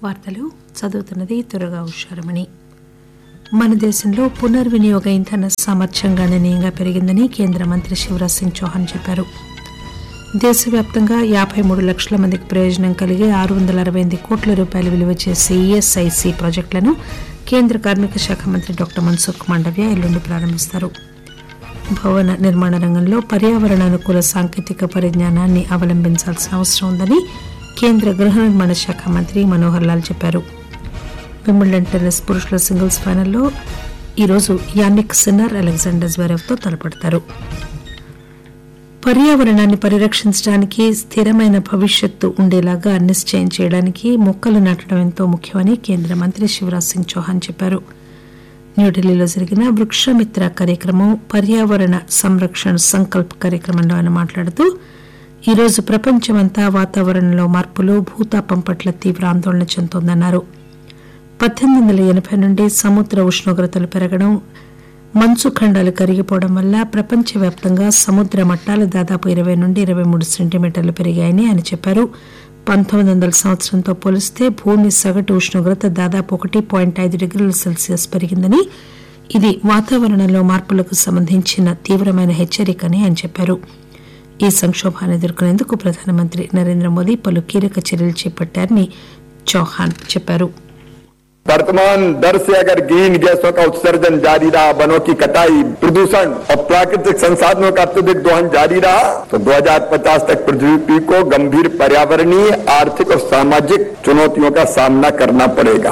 వార్తలు చదువుతున్నది త్వరగా ఉషారమణి మన దేశంలో పునర్వినియోగ ఇంధన సామర్థ్యం గణనీయంగా పెరిగిందని కేంద్ర మంత్రి శివరాజ్ సింగ్ చౌహాన్ చెప్పారు దేశవ్యాప్తంగా యాబై మూడు లక్షల మందికి ప్రయోజనం కలిగే ఆరు వందల అరవై ఎనిమిది కోట్ల రూపాయలు విలువ చేసే ఈఎస్ఐసి ప్రాజెక్టులను కేంద్ర కార్మిక శాఖ మంత్రి డాక్టర్ మన్సుఖ్ మాండవ్య ఎల్లుండి ప్రారంభిస్తారు భవన నిర్మాణ రంగంలో పర్యావరణ అనుకూల సాంకేతిక పరిజ్ఞానాన్ని అవలంబించాల్సిన అవసరం ఉందని కేంద్ర గృహ నిర్మాణ శాఖ మంత్రి మనోహర్ లాల్ చెప్పారు విమ్బల్డన్ టెన్నిస్ పురుషుల సింగిల్స్ ఫైనల్లో ఈరోజు యానిక్ సిన్నర్ అలెగ్జాండర్ జ్వరేవ్తో తలపడతారు పర్యావరణాన్ని పరిరక్షించడానికి స్థిరమైన భవిష్యత్తు ఉండేలాగా నిశ్చయం చేయడానికి మొక్కలు నాటడం ఎంతో ముఖ్యమని కేంద్ర మంత్రి శివరాజ్ సింగ్ చౌహాన్ చెప్పారు న్యూఢిల్లీలో జరిగిన వృక్షమిత్ర కార్యక్రమం పర్యావరణ సంరక్షణ సంకల్ప్ కార్యక్రమంలో ఆయన మాట్లాడుతూ ఈరోజు ప్రపంచమంతా వాతావరణంలో మార్పులు భూతాపం పట్ల తీవ్ర ఆందోళన చెందోందన్నారు పద్దెనిమిది వందల ఎనభై నుండి సముద్ర ఉష్ణోగ్రతలు పెరగడం మంచు ఖండాలు కరిగిపోవడం వల్ల ప్రపంచవ్యాప్తంగా సముద్ర మట్టాలు దాదాపు ఇరవై నుండి ఇరవై మూడు సెంటీమీటర్లు పెరిగాయని ఆయన చెప్పారు పంతొమ్మిది వందల సంవత్సరంతో పోలిస్తే భూమి సగటు ఉష్ణోగ్రత దాదాపు ఒకటి పాయింట్ ఐదు డిగ్రీల సెల్సియస్ పెరిగిందని ఇది వాతావరణంలో మార్పులకు సంబంధించిన తీవ్రమైన హెచ్చరికని ఆయన చెప్పారు ఈ సంక్షోభాన్ని ఎదుర్కొనేందుకు ప్రధానమంత్రి నరేంద్ర మోదీ పలు కీలక చర్యలు చేపట్టారని చౌహాన్ చెప్పారు वर्तमान दर से अगर ग्रीन गैसों का उत्सर्जन जारी रहा वनों की कटाई प्रदूषण और प्राकृतिक संसाधनों का अत्यधिक दोहन जारी रहा तो 2050 तक पृथ्वी को गंभीर पर्यावरणीय आर्थिक और सामाजिक चुनौतियों का सामना करना पड़ेगा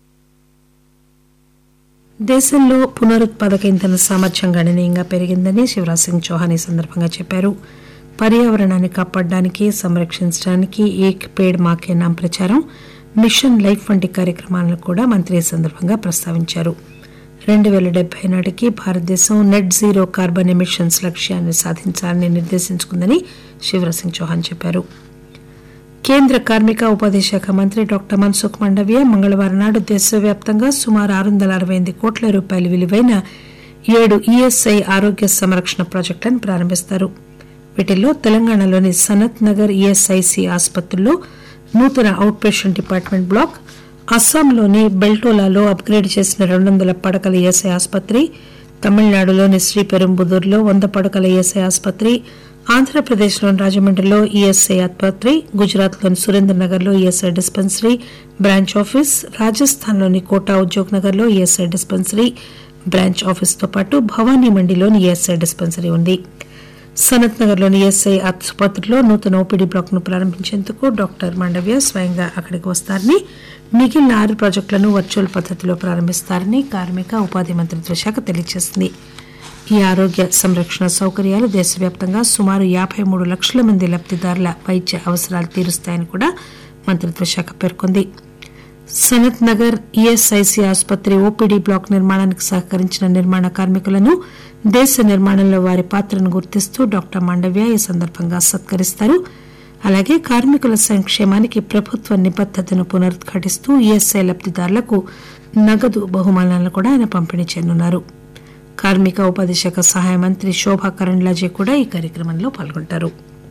దేశంలో పునరుత్పాదక ఇంధన సామర్థ్యం గణనీయంగా పెరిగిందని శివరాజ్ సింగ్ చౌహాన్ ఈ సందర్భంగా చెప్పారు పర్యావరణాన్ని కాపాడడానికి సంరక్షించడానికి ఏక్ పేడ్ మాకే నామ్ ప్రచారం మిషన్ లైఫ్ వంటి కార్యక్రమాలను కూడా మంత్రి ఈ సందర్భంగా ప్రస్తావించారు రెండు పేల డెబ్బై నాటికి భారతదేశం నెట్ జీరో కార్బన్ ఎమిషన్స్ లక్ష్యాన్ని సాధించాలని నిర్దేశించుకుందని శివరాజ్ సింగ్ చౌహాన్ చెప్పారు కేంద్ర కార్మిక ఉపాధి శాఖ మంత్రి డాక్టర్ మన్సుఖ్ మండవ్య మంగళవారం నాడు దేశవ్యాప్తంగా సుమారు ఆరు వందల అరవై ఎనిమిది కోట్ల రూపాయల విలువైన ఏడు ఈఎస్ఐ ఆరోగ్య సంరక్షణ ప్రాజెక్టులను ప్రారంభిస్తారు వీటిల్లో తెలంగాణలోని సనత్ నగర్ ఈఎస్ఐసి ఆసుపత్రుల్లో నూతన అవుట్ పేషెంట్ డిపార్ట్మెంట్ బ్లాక్ అస్సాంలోని బెల్టోలాలో అప్గ్రేడ్ చేసిన రెండు వందల పడకల ఈఎస్ఐ ఆసుపత్రి తమిళనాడులోని శ్రీపెరుంబుదూర్లో వంద పడకల ఈఎస్ఐ ఆసుపత్రి ఆంధ్రప్రదేశ్లోని రాజమండ్రిలో ఈఎస్ఐ ఆసుపత్రి గుజరాత్లోని సురేంద్రనగర్లో ఈఎస్ఐ డిస్పెన్సరీ బ్రాంచ్ ఆఫీస్ రాజస్థాన్లోని కోటా ఉద్యోగ్ నగర్లో ఈఎస్ఐ డిస్పెన్సరీ బ్రాంచ్ ఆఫీస్తో పాటు భవానీ మండిలోని ఈఎస్ఐ డిస్పెన్సరీ ఉంది సనత్ నగర్లోని ఈఎస్ఐ ఆసుపత్రిలో నూతన ఓపీడీ బ్లాక్ ను ప్రారంభించేందుకు డాక్టర్ మాండవ్య స్వయంగా అక్కడికి వస్తారని మిగిలిన ఆరు ప్రాజెక్టులను వర్చువల్ పద్దతిలో ప్రారంభిస్తారని కార్మిక ఉపాధి మంత్రిత్వ శాఖ తెలియజేసింది ఈ ఆరోగ్య సంరక్షణ సౌకర్యాలు దేశవ్యాప్తంగా సుమారు యాబై మూడు లక్షల మంది లబ్దిదారుల వైద్య అవసరాలు తీరుస్తాయని కూడా మంత్రిత్వ శాఖ పేర్కొంది సనత్ నగర్ ఈఎస్ఐసి ఆసుపత్రి ఓపీడీ బ్లాక్ నిర్మాణానికి సహకరించిన నిర్మాణ కార్మికులను దేశ నిర్మాణంలో వారి పాత్రను గుర్తిస్తూ డాక్టర్ మాండవ్య ఈ సందర్భంగా సత్కరిస్తారు అలాగే కార్మికుల సంక్షేమానికి ప్రభుత్వ నిబద్దతను పునరుద్ఘాటిస్తూ ఈఎస్ఐ లబ్దిదారులకు నగదు బహుమానాలను కూడా ఆయన పంపిణీ చేయనున్నారు కార్మిక ఉపాధి శాఖ సహాయ మంత్రి శోభా కరండ్లాజే కూడా ఈ కార్యక్రమంలో పాల్గొంటారు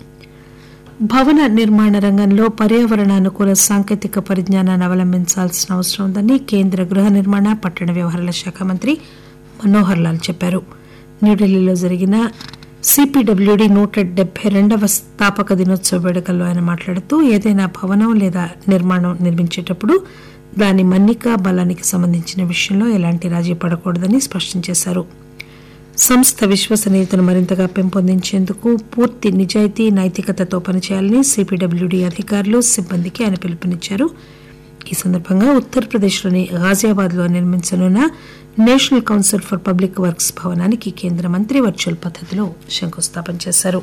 భవన నిర్మాణ రంగంలో పర్యావరణ అనుకూల సాంకేతిక పరిజ్ఞానాన్ని అవలంబించాల్సిన అవసరం ఉందని కేంద్ర గృహ నిర్మాణ పట్టణ వ్యవహారాల శాఖ మంత్రి మనోహర్ లాల్ చెప్పారు న్యూఢిల్లీలో జరిగిన సిపిడబ్ల్యూడి నూట డెబ్బై రెండవ స్థాపక దినోత్సవ వేడుకల్లో ఆయన మాట్లాడుతూ ఏదైనా భవనం లేదా నిర్మాణం నిర్మించేటప్పుడు దాని మన్నిక బలానికి సంబంధించిన విషయంలో ఎలాంటి రాజీ పడకూడదని స్పష్టం చేశారు సంస్థ విశ్వసనీయతను మరింతగా పెంపొందించేందుకు పూర్తి నిజాయితీ నైతికతతో పనిచేయాలని సిపిడబ్ల్యూడి అధికారులు సిబ్బందికి ఆయన పిలుపునిచ్చారు ఈ సందర్భంగా ఉత్తరప్రదేశ్లోని ఘాజియాబాద్లో నిర్మించనున్న national council for public works భవనానికి కేంద్ర మంత్రి వర్చువల్ పద్దతిలో శంకుస్థాపన చేశారు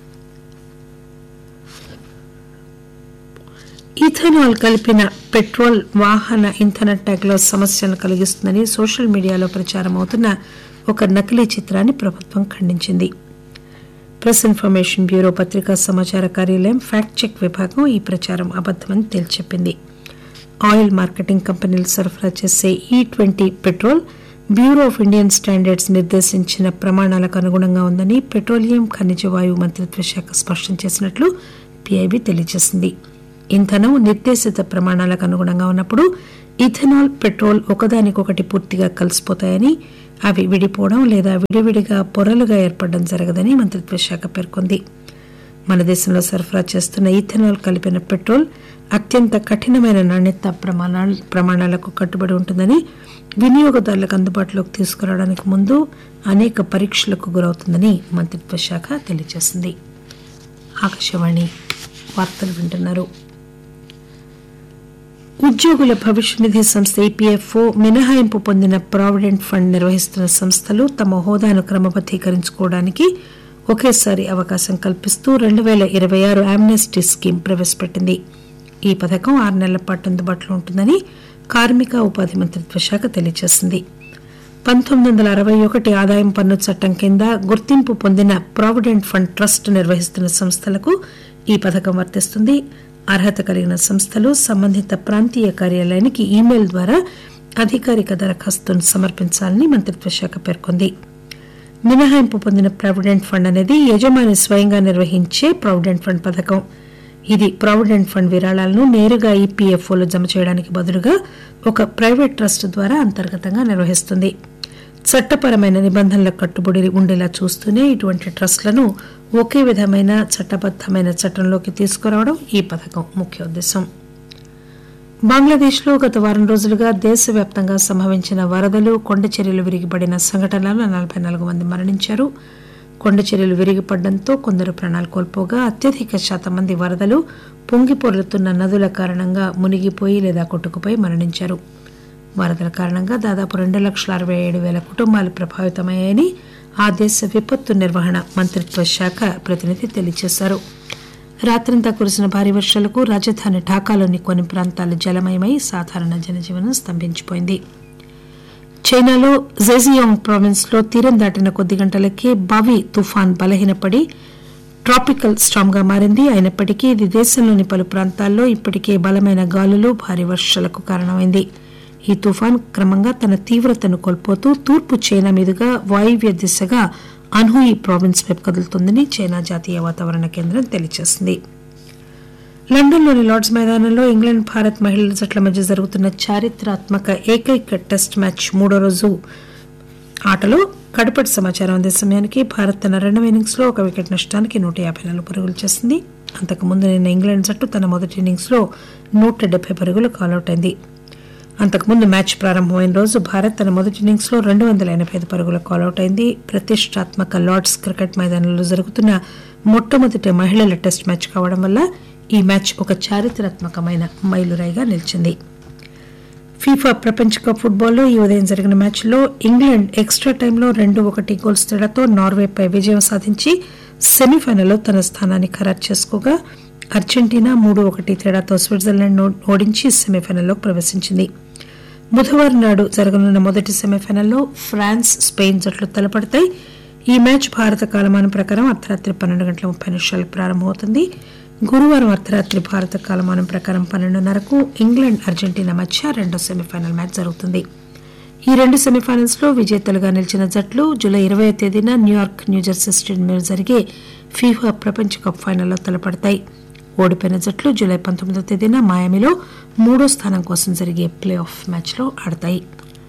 ఇథనాల్ కలిపిన పెట్రోల్ వాహన ఇంధన ట్యాంక్లో సమస్యలను కలిగిస్తుందని సోషల్ మీడియాలో ప్రచారం అవుతున్న ఒక నకిలీ చిత్రాన్ని ప్రభుత్వం ఖండించింది ప్రెస్ ఇన్ఫర్మేషన్ బ్యూరో పత్రికా సమాచార కార్యాలయం ఫ్యాక్ట్ చెక్ విభాగం ఈ ప్రచారం అబద్దమని తేల్చెప్పింది ఆయిల్ మార్కెటింగ్ కంపెనీలు సరఫరా చేసే E twenty petrol bureau of Indian standards నిర్దేశించిన ప్రమాణాలకు అనుగుణంగా ఉందని పెట్రోలియం ఖనిజ వాయువు మంత్రిత్వ శాఖ స్పష్టం చేసినట్లు పీఐబీ తెలియజేసింది ఇంధనం నిర్దేశిత ప్రమాణాలకు అనుగుణంగా ఉన్నప్పుడు ఇథనాల్ పెట్రోల్ ఒకదానికొకటి పూర్తిగా కలిసిపోతాయని అవి విడిపోవడం లేదా విడివిడిగా పొరలుగా ఏర్పడడం జరగదని మంత్రిత్వ శాఖ పేర్కొంది మన దేశంలో సరఫరా చేస్తున్న ఇథనాల్ కలిపిన పెట్రోల్ అత్యంత కఠినమైన నాణ్యత ప్రమాణాల ప్రమాణాలకు కట్టుబడి ఉంటుందని వినియోగదారులకు అందుబాటులోకి తీసుకురావడానికి ముందు అనేక పరీక్షలకు గురవుతుందని మంత్రిత్వ శాఖ తెలియజేసింది ఆకాశవాణి వార్తలు వింటున్నారు ఉద్యోగుల భవిష్య నిధి సంస్థ ఈపీఎఫ్ఓ మినహాయింపు పొందిన ప్రావిడెంట్ ఫండ్ నిర్వహిస్తున్న సంస్థలు తమ హోదాను క్రమబద్దీకరించుకోవడానికి ఒకేసారి అవకాశం కల్పిస్తూ రెండు పేల ఇరవై ఆరు ఆమ్నెస్టీ స్కీమ్ ప్రవేశపెట్టింది ఈ పథకం ఆరు నెలల పాటు అందుబాటులో ఉంటుందని కార్మిక ఉపాధి మంత్రిత్వ శాఖ తెలియజేసింది పంతొమ్మిది వందల అరవై ఒకటి ఆదాయం పన్ను చట్టం కింద గుర్తింపు పొందిన ప్రావిడెంట్ ఫండ్ ట్రస్ట్ నిర్వహిస్తున్న సంస్థలకు ఈ పథకం వర్తిస్తుంది అర్హత కలిగిన సంస్థలు సంబంధిత ప్రాంతీయ కార్యాలయానికి ఈమెయిల్ ద్వారా అధికారిక దరఖాస్తును సమర్పించాలని మంత్రిత్వ శాఖ పేర్కొంది మినహాయింపు పొందిన ప్రావిడెంట్ ఫండ్ అనేది యజమాని స్వయంగా నిర్వహించే ప్రావిడెంట్ ఫండ్ పథకం ఇది ప్రావిడెంట్ ఫండ్ విరాళాలను నేరుగా ఈపీఎఫ్ఓలో జమ చేయడానికి బదులుగా ఒక ప్రైవేట్ ట్రస్ట్ ద్వారా అంతర్గతంగా నిర్వహిస్తుంది చట్టపరమైన నిబంధనలకు కట్టుబడి ఉండేలా చూస్తూనే ఇటువంటి ట్రస్టులను ఒకే విధమైన చట్టబద్దమైన చట్టంలోకి తీసుకురావడం ఈ పథకం ముఖ్య ఉద్దేశం బంగ్లాదేశ్లో గత వారం రోజులుగా దేశవ్యాప్తంగా సంభవించిన వరదలు కొండ చర్యలు విరిగిపడిన సంఘటనలలో నలభై నాలుగు మంది మరణించారు కొండ చర్యలు విరిగిపడడంతో కొందరు ప్రాణాలు కోల్పోగా అత్యధిక శాతం మంది వరదలు పొంగిపొర్లుతున్న నదుల కారణంగా మునిగిపోయి లేదా కొట్టుకుపోయి మరణించారు వరదల కారణంగా దాదాపు రెండు లక్షల అరవై ఏడు వేల కుటుంబాలు ప్రభావితమయ్యాయని ఆ దేశ విపత్తు నిర్వహణ మంత్రిత్వ శాఖ ప్రతినిధి తెలియజేశారు రాత్రంతా కురిసిన భారీ వర్షాలకు రాజధాని ఢాకాలోని కొన్ని ప్రాంతాలు జలమయమై సాధారణ జనజీవనం స్తంభించిపోయింది చైనాలో జెజియాంగ్ ప్రావిన్స్ లో తీరం దాటిన కొద్ది గంటలకే బావి తుఫాన్ బలహీనపడి ట్రాపికల్ స్టామ్ గా మారింది అయినప్పటికీ ఇది దేశంలోని పలు ప్రాంతాల్లో ఇప్పటికే బలమైన గాలులు భారీ వర్షాలకు కారణమైంది ఈ తుఫాన్ క్రమంగా తన తీవ్రతను కోల్పోతూ తూర్పు చైనా మీదుగా వాయువ్య దిశగా అన్హుయి ప్రావిన్స్ వైపు కదులుతుందని చైనా జాతీయ వాతావరణ కేంద్రం తెలియజేసింది లండన్లోని లార్డ్స్ మైదానంలో ఇంగ్లాండ్ భారత్ మహిళల జట్ల మధ్య జరుగుతున్న చారిత్రాత్మక ఏకైక టెస్ట్ మ్యాచ్ మూడో రోజు ఆటలో కడపటి సమాచారం అందే సమయానికి భారత్ తన రెండవ ఇన్నింగ్స్ లో ఒక వికెట్ నష్టానికి నూట యాభై నాలుగు పరుగులు చేసింది అంతకుముందు నిన్న ఇంగ్లాండ్ జట్టు తన మొదటి ఇన్నింగ్స్ లో నూట డెబ్బై పరుగులు కాలౌట్ అయింది అంతకుముందు మ్యాచ్ ప్రారంభమైన రోజు భారత్ తన మొదటి ఇన్నింగ్స్ లో రెండు వందల ఎనభై ఐదు పరుగుల కాలౌట్ అయింది ప్రతిష్టాత్మక లార్డ్స్ క్రికెట్ మైదానంలో జరుగుతున్న మొట్టమొదటి మహిళల టెస్ట్ మ్యాచ్ కావడం వల్ల ఈ మ్యాచ్ ఒక చారిత్రాత్మకమైన మైలురాయిగా నిలిచింది ఫీఫా ప్రపంచ కప్ ఫుట్బాల్లో ఈ ఉదయం జరిగిన మ్యాచ్లో ఇంగ్లాండ్ ఎక్స్ట్రా టైంలో రెండు ఒకటి గోల్స్ తేడాతో నార్వేపై విజయం సాధించి సెమీఫైనల్లో తన స్థానాన్ని ఖరారు చేసుకోగా అర్జెంటీనా మూడు ఒకటి తేడాతో స్విట్జర్లాండ్ ఓడించి సెమీఫైనల్లోకి ప్రవేశించింది బుధవారం నాడు జరగనున్న మొదటి సెమీఫైనల్లో ఫ్రాన్స్ స్పెయిన్ జట్లు తలపడతాయి ఈ మ్యాచ్ భారత కాలమానం ప్రకారం అర్ధరాత్రి పన్నెండు గంటల ముప్పై నిమిషాలకు ప్రారంభమవుతుంది గురువారం అర్ధరాత్రి భారత కాలమానం ప్రకారం పన్నెండున్నరకు ఇంగ్లాండ్ అర్జెంటీనా మధ్య రెండో సెమీఫైనల్ మ్యాచ్ జరుగుతుంది ఈ రెండు సెమీఫైనల్స్ లో విజేతలుగా నిలిచిన జట్లు జూలై ఇరవై తేదీన న్యూయార్క్ న్యూజెర్సీ స్టేడియంలో జరిగే ఫీఫా ప్రపంచ కప్ ఫైనల్లో తలపడతాయి ఓడిపోయిన జట్లు జూలై పంతొమ్మిదో తేదీన మాయామిలో మూడో స్థానం కోసం జరిగే ప్లే ఆఫ్ మ్యాచ్లో ఆడతాయి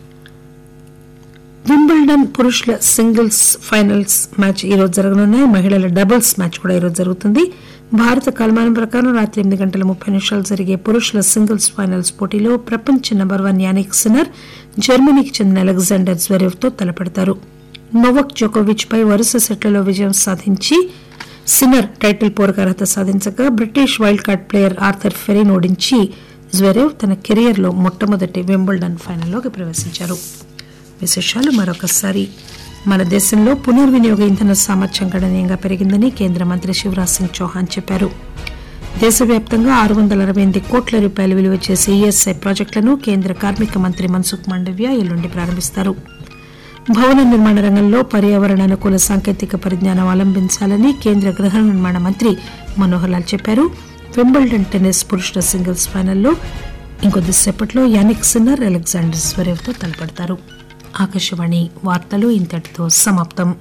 వింబుల్డన్ పురుషుల సింగిల్స్ ఫైనల్స్ మ్యాచ్ ఈ రోజు జరగనున్నాయి మహిళల డబుల్స్ మ్యాచ్ కూడా ఈ రోజు జరుగుతుంది భారత కాలమానం ప్రకారం రాత్రి ఎనిమిది గంటల ముప్పై నిమిషాలు జరిగే పురుషుల సింగిల్స్ ఫైనల్స్ పోటీలో ప్రపంచ నెంబర్ వన్ యానిక్ సిన్నర్ జర్మనీకి చెందిన అలెగ్జాండర్ జ్వరేవ్ తో తలపడతారు నోవక్ జోకోవిచ్ పై వరుస సెట్లలో విజయం సాధించి సిన్నర్ టైటిల్ పోరుకు అర్హత సాధించగా British wild card player Arthur Fery ఓడించి జ్వరేవ్ తన కెరియర్లో మొట్టమొదటి వింబుల్డన్ ఫైనల్లోకి ప్రవేశించారు విశేషాలు మరొకసారి మన దేశంలో పునర్వినియోగ ఇంధన సామర్థ్యం గణనీయంగా పెరిగిందని కేంద్ర మంత్రి శివరాజ్ సింగ్ చౌహాన్ చెప్పారు దేశవ్యాప్తంగా ఆరు వందల అరవై ఎనిమిది కోట్ల రూపాయలు విలువ చేసే ఈఎస్ఐ ప్రాజెక్టులను కేంద్ర కార్మిక మంత్రి మన్సుఖ్ మాండవ్య ఎల్లుండి ప్రారంభిస్తారు భవన నిర్మాణ రంగంలో పర్యావరణ అనుకూల సాంకేతిక పరిజ్ఞానం అవలంబించాలని కేంద్ర గృహ నిర్మాణ మంత్రి మనోహర్ లాల్ చెప్పారు వింబుల్డన్ టెన్నిస్ పురుషుల సింగిల్స్ ఫైనల్లో ఇంకొద్దిసేపట్లో యానిక్ సిన్నర్ అలెగ్జాండర్ స్వరేవ్తో తలపడతారు ఆకాశవాణి వార్తలు ఇంతటితో సమాప్తం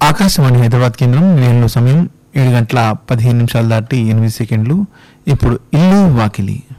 ఆకాశవాణి హైదరాబాద్ కేంద్రం నిలయంలో సమయం ఏడు గంటల పదిహేను నిమిషాలు దాటి ఎనిమిది సెకండ్లు ఇప్పుడు ఇల్లు వాకిలి